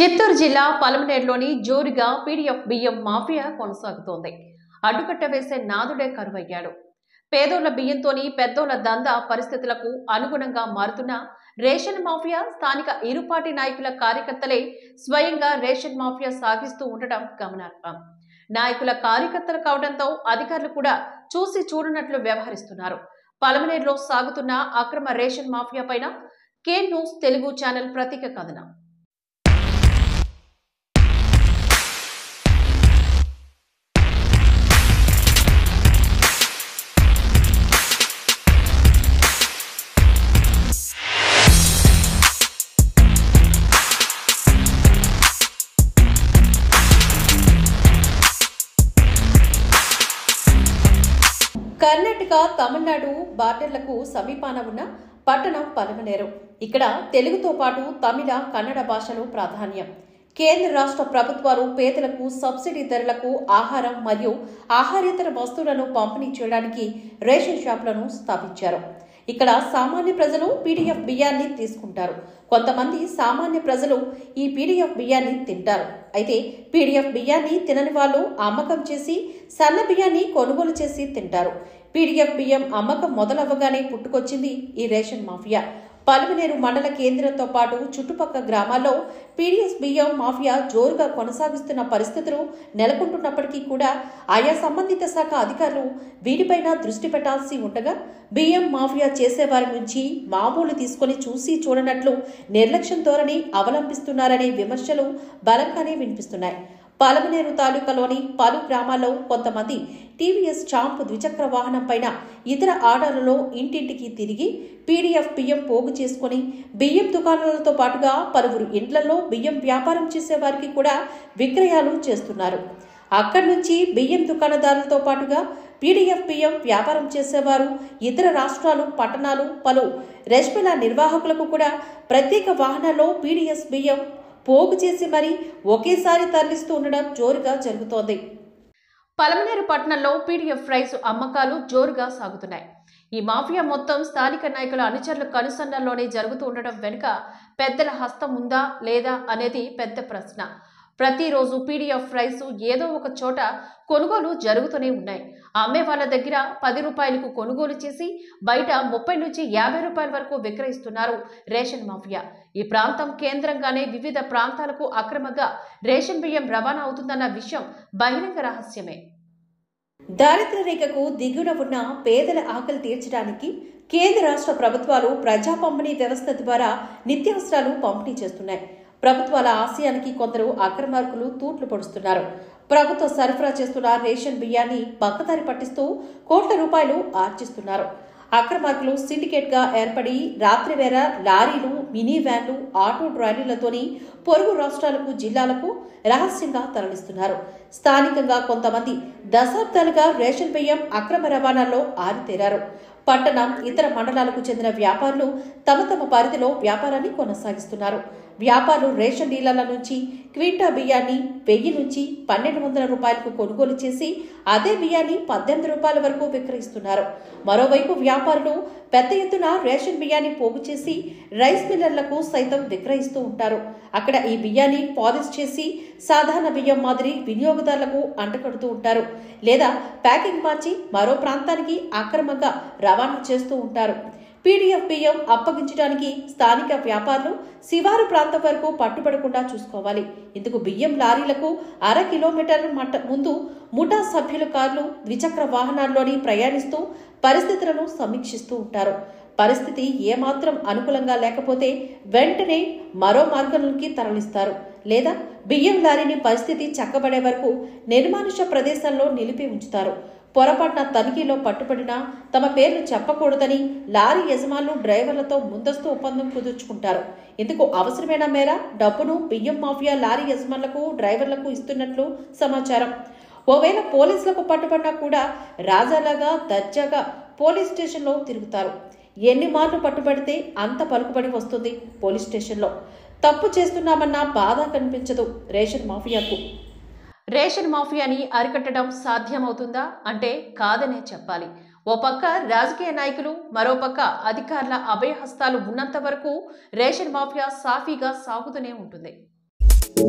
చిత్తూరు జిల్లా పలమనేరులోని జోరుగా పీడీఎఫ్ బియ్యం మాఫియా కొనసాగుతోంది అడ్డుకట్ట వేసే నాదుడే కరువయ్యాడు పేదోళ్ల బియ్యంతోని పెద్దోళ్ల దందా పరిస్థితులకు అనుగుణంగా మారుతున్న రేషన్ మాఫియా స్థానిక ఇరుపాటి నాయకుల కార్యకర్తలే స్వయంగా రేషన్ మాఫియా సాగిస్తూ ఉండటం గమనార్హం నాయకుల కార్యకర్తలు కావడంతో అధికారులు కూడా చూసి చూడనట్లు వ్యవహరిస్తున్నారు పలమనేరులో సాగుతున్న అక్రమ రేషన్ మాఫియా పైన కే న్యూస్ తెలుగు ఛానల్ ప్రత్యేక కథనం కర్ణాటక తమిళనాడు బార్డర్లకు సమీపాన ఉన్న పట్టణం పలమనేరు ఇక్కడ తెలుగుతో పాటు తమిళ కన్నడ భాషలు ప్రాధాన్యం కేంద్ర రాష్ట్ర ప్రభుత్వాలు పేదలకు సబ్సిడీ ధరలకు ఆహారం మరియు ఆహారేతర వస్తువులను పంపిణీ చేయడానికి రేషన్ షాపులను స్థాపించారు ఇక్కడ సామాన్య ప్రజలు పీడీఎఫ్ బియ్యాన్ని తీసుకుంటారు కొంతమంది సామాన్య ప్రజలు ఈ పీడీఎఫ్ బియ్యాన్ని తింటారు అయితే పీడీఎఫ్ బియ్యాన్ని తినని వాళ్ళు అమ్మకం చేసి సన్న బియ్యాన్ని కొనుగోలు చేసి తింటారు పీడీఎఫ్ బియ్యం అమ్మకం మొదలవ్వగానే పుట్టుకొచ్చింది ఈ రేషన్ మాఫియా పలువునేరు మండల కేంద్రంతో పాటు చుట్టుపక్కల గ్రామాల్లో పీడీఎస్ బియ్యం మాఫియా జోరుగా కొనసాగిస్తున్న పరిస్థితులు నెలకొంటున్నప్పటికీ కూడా ఆయా సంబంధిత శాఖ అధికారులు వీటిపైన దృష్టి పెట్టాల్సి ఉండగా బియ్యం మాఫియా చేసేవారి నుంచి మామూలు తీసుకొని చూసి చూడనట్లు నిర్లక్ష్యం ధోరణి అవలంబిస్తున్నారనే విమర్శలు బలంగానే వినిపిస్తున్నాయి పలమనేరు తాలూకాలోని పలు గ్రామాల్లో కొంతమంది టీవీఎస్ చాంప్ ద్విచక్ర వాహనం పైన ఇతర ఆర్డర్లలో ఇంటింటికి తిరిగి పీడీఎఫ్ బియ్యం పోగు చేసుకుని బియ్యం దుకాణాలతో పాటుగా పలువురు ఇండ్లలో బియ్యం వ్యాపారం చేసే వారికి కూడా విక్రయాలు చేస్తున్నారు అక్కడి నుంచి బియ్యం దుకాణదారులతో పాటుగా పీడీఎఫ్ బియ్యం వ్యాపారం చేసేవారు ఇతర రాష్ట్రాలు పట్టణాలు పలు రెస్పెల నిర్వాహకులకు కూడా ప్రత్యేక వాహనాల్లో పీడీఎస్ బియ్యం పోగు చేసి మరీ ఒకేసారి తరలిస్తూ ఉండడం జోరుగా జరుగుతోంది పలమనేరు పట్టణంలో పీడీఎఫ్ రైస్ అమ్మకాలు జోరుగా సాగుతున్నాయి ఈ మాఫియా మొత్తం స్థానిక నాయకుల అనుచరుల కనుసన్నల్లోనే జరుగుతూ ఉండడం వెనుక పెద్దల హస్తం ఉందా లేదా అనేది పెద్ద ప్రశ్న ప్రతిరోజు పీడీఎఫ్ రైస్ ఏదో ఒక చోట కొనుగోలు జరుగుతూనే ఉన్నాయి అమ్మే వాళ్ళ దగ్గర పది రూపాయలకు కొనుగోలు చేసి బయట ముప్పై నుంచి యాభై రూపాయల వరకు విక్రయిస్తున్నారు రేషన్ మాఫియా ఈ ప్రాంతం కేంద్రంగానే వివిధ ప్రాంతాలకు అక్రమంగా రేషన్ బియ్యం రవాణా అవుతుందన్న విషయం బహిరంగ రహస్యమే దారిద్ర్య రేఖకు దిగున ఉన్న పేదల ఆకలి తీర్చడానికి కేంద్ర రాష్ట్ర ప్రభుత్వాలు ప్రజా పంపిణీ వ్యవస్థ ద్వారా నిత్యావసరాలు పంపిణీ చేస్తున్నాయి ప్రభుత్వాల ఆశయానికి కొందరు అక్రమార్కులు తూట్లు పొడుస్తున్నారు ప్రభుత్వ సరఫరా చేస్తున్న రేషన్ బియ్యాన్ని పక్కదారి పట్టిస్తూ కోట్ల రూపాయలు ఆర్జిస్తున్నారు అక్రమార్కులు సిండికేట్ గా ఏర్పడి రాత్రివేళ లారీలు మినీ వ్యాన్లు ఆటో డ్రైవర్లతోని పొరుగు రాష్ట్రాలకు జిల్లాలకు రహస్యంగా తరలిస్తున్నారు స్థానికంగా కొంతమంది దశాబ్దాలుగా రేషన్ బియ్యం అక్రమ రవాణాలో ఆరితేరారు పట్టణం ఇతర మండలాలకు చెందిన వ్యాపారులు తమ తమ పరిధిలో వ్యాపారాన్ని కొనసాగిస్తున్నారు వ్యాపారులు రేషన్ డీలర్ల నుంచి క్వింటా బియ్యాన్ని వెయ్యి నుంచి పన్నెండు వందల రూపాయలకు కొనుగోలు చేసి అదే బియ్యాన్ని పద్దెనిమిది రూపాయల వరకు విక్రయిస్తున్నారు మరోవైపు వ్యాపారులు పెద్ద ఎత్తున రేషన్ బియ్యాన్ని పోగు చేసి రైస్ మిల్లర్లకు సైతం విక్రయిస్తూ ఉంటారు అక్కడ ఈ బియ్యాన్ని పాలిష్ చేసి సాధారణ బియ్యం మాదిరి వినియోగదారులకు అంటకడుతూ ఉంటారు లేదా ప్యాకింగ్ మార్చి మరో ప్రాంతానికి అక్రమంగా రవాణా చేస్తూ ఉంటారు పీడీఎఫ్ బియ్యం అప్పగించడానికి స్థానిక వ్యాపారులు శివారు ప్రాంతం వరకు పట్టుబడకుండా చూసుకోవాలి ఇందుకు బియ్యం లారీలకు అర కిలోమీటర్ మట్ట ముందు ముఠా సభ్యుల కార్లు ద్విచక్ర వాహనాల్లోని ప్రయాణిస్తూ పరిస్థితులను సమీక్షిస్తూ ఉంటారు పరిస్థితి ఏమాత్రం అనుకూలంగా లేకపోతే వెంటనే మరో మార్గంలోకి తరలిస్తారు లేదా బియ్యం లారీని పరిస్థితి చక్కబడే వరకు నిర్మానుష ప్రదేశాల్లో నిలిపి ఉంచుతారు పొరపాటున తనిఖీలో పట్టుబడినా తమ పేర్లు చెప్పకూడదని లారీ యజమానులు డ్రైవర్లతో ముందస్తు ఒప్పందం కుదుర్చుకుంటారు ఇందుకు అవసరమైన మేర డబ్బును బియ్యం మాఫియా లారీ యజమానులకు డ్రైవర్లకు ఇస్తున్నట్లు సమాచారం ఓవేళ పోలీసులకు పట్టుబడినా కూడా రాజాలాగా దర్జాగా పోలీస్ స్టేషన్లో తిరుగుతారు ఎన్ని మార్లు పట్టుబడితే అంత పలుకుబడి వస్తుంది పోలీస్ స్టేషన్లో తప్పు చేస్తున్నామన్న బాధ కనిపించదు రేషన్ మాఫియాకు రేషన్ మాఫియాని అరికట్టడం సాధ్యమవుతుందా అంటే కాదనే చెప్పాలి ఓ పక్క రాజకీయ నాయకులు మరో పక్క అధికారుల అభయహస్తాలు ఉన్నంత వరకు రేషన్ మాఫియా సాఫీగా సాగుతూనే ఉంటుంది